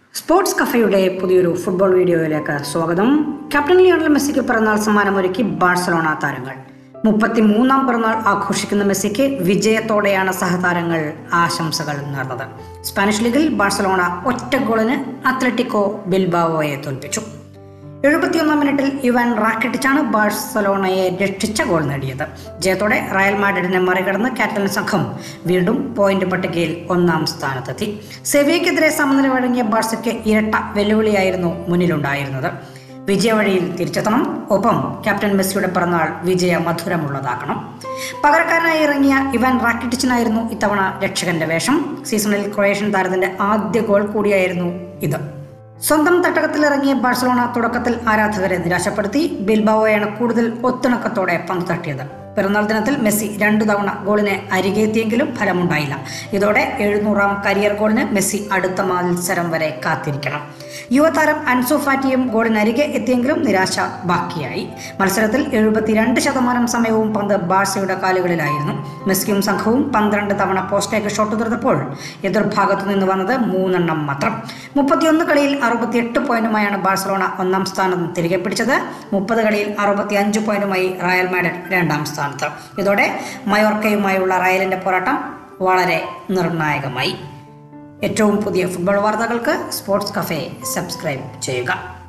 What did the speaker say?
sports കഫയുടെ പുതിയൊരു football വീഡിയോയിലേക്ക് സ്വാഗതം ക്യാപ്റ്റൻ ലിയോണൽ മെസ്സിക്ക് പിറന്നാൾ സമ്മാനമൊരുക്കി ബാഴ്സലോണ താരങ്ങൾ മുപ്പത്തിമൂന്നാം പിറന്നാൾ ആഘോഷിക്കുന്ന മെസ്സിക്ക് വിജയത്തോടെയാണ് സഹതാരങ്ങൾ ആശംസകൾ നേർന്നത് സ്പാനിഷ് ലീഗിൽ ബാഴ്സലോണ ഒറ്റ ഗോളിന് അത്ലറ്റിക്കോ ബിൽബാവോയെ തോൽപ്പിച്ചു എഴുപത്തിയൊന്നാം മിനിറ്റിൽ ഇവാൻ റാക്കറ്റിച്ചാണ് ബാഴ്സലോണയെ രക്ഷിച്ച ഗോൾ നേടിയത് ജയത്തോടെ റയൽ മാഡ്രിഡിനെ മറികടന്ന് കാറ്റലൻ സംഘം വീണ്ടും പോയിന്റ് പട്ടികയിൽ ഒന്നാം സ്ഥാനത്തെത്തി സെവിയയ്ക്കെതിരെ സമനില വഴങ്ങിയ ബാഴ്സയ്ക്ക് ഇരട്ട വെല്ലുവിളിയായിരുന്നു മുന്നിലുണ്ടായിരുന്നത് വിജയവഴിയിൽ തിരിച്ചെത്തണം ഒപ്പം ക്യാപ്റ്റൻ മെസ്സിയുടെ പിറന്നാൾ വിജയ മധുരമുള്ളതാക്കണം പകരക്കാരനായി ഇറങ്ങിയ ഇവാൻ റാക്കിറ്റിച്ചിനായിരുന്നു ഇത്തവണ രക്ഷകന്റെ വേഷം സീസണിൽ ക്രൊയേഷ്യൻ താരത്തിന്റെ ആദ്യ ഗോൾ കൂടിയായിരുന്നു ഇത് സ്വന്തം തട്ടകത്തിലിറങ്ങിയ ബാഴ്സലോണ തുടക്കത്തിൽ ആരാധകരെ നിരാശപ്പെടുത്തി ബിൽബാവോയാണ് കൂടുതൽ ഒത്തിണക്കത്തോടെ പന്ത് തട്ടിയത് പിറന്നാൾ ദിനത്തിൽ മെസ്സി രണ്ടു തവണ ഗോളിനെ അരികെത്തിയെങ്കിലും ഫലമുണ്ടായില്ല ഇതോടെ എഴുന്നൂറാം കരിയർ ഗോളിന് മെസ്സി അടുത്ത മത്സരം വരെ കാത്തിരിക്കണം യുവതാരം അൻസു ഫാറ്റിയും ഗോളിനരികെ എത്തിയെങ്കിലും നിരാശ ബാക്കിയായി മത്സരത്തിൽ എഴുപത്തിരണ്ട് ശതമാനം സമയവും പന്ത് ബാഴ്സയുടെ കാലുകളിലായിരുന്നു മെസ്സിയും സംഘവും പന്ത്രണ്ട് തവണ പോസ്റ്റിലേക്ക് ഷോട്ട് തീർത്തപ്പോൾ എതിർഭാഗത്തു നിന്ന് വന്നത് മൂന്നെണ്ണം മാത്രം മുപ്പത്തിയൊന്ന് കളിയിൽ അറുപത്തിയെട്ട് പോയിന്റുമായാണ് ബാഴ്സലോണ ഒന്നാം സ്ഥാനം തിരികെ പിടിച്ചത് മുപ്പത് കളിയിൽ അറുപത്തി അഞ്ച് പോയിന്റുമായി റയൽ മാഡ്രിഡ് രണ്ടാം സ്ഥാനത്ത് ഇതോടെ മയോർക്കയുമായുള്ള റയലിന്റെ പോരാട്ടം വളരെ നിർണായകമായി ഏറ്റവും പുതിയ ഫുട്ബോൾ വാർത്തകൾക്ക് സ്പോർട്സ് കഫേ സബ്സ്ക്രൈബ് ചെയ്യുക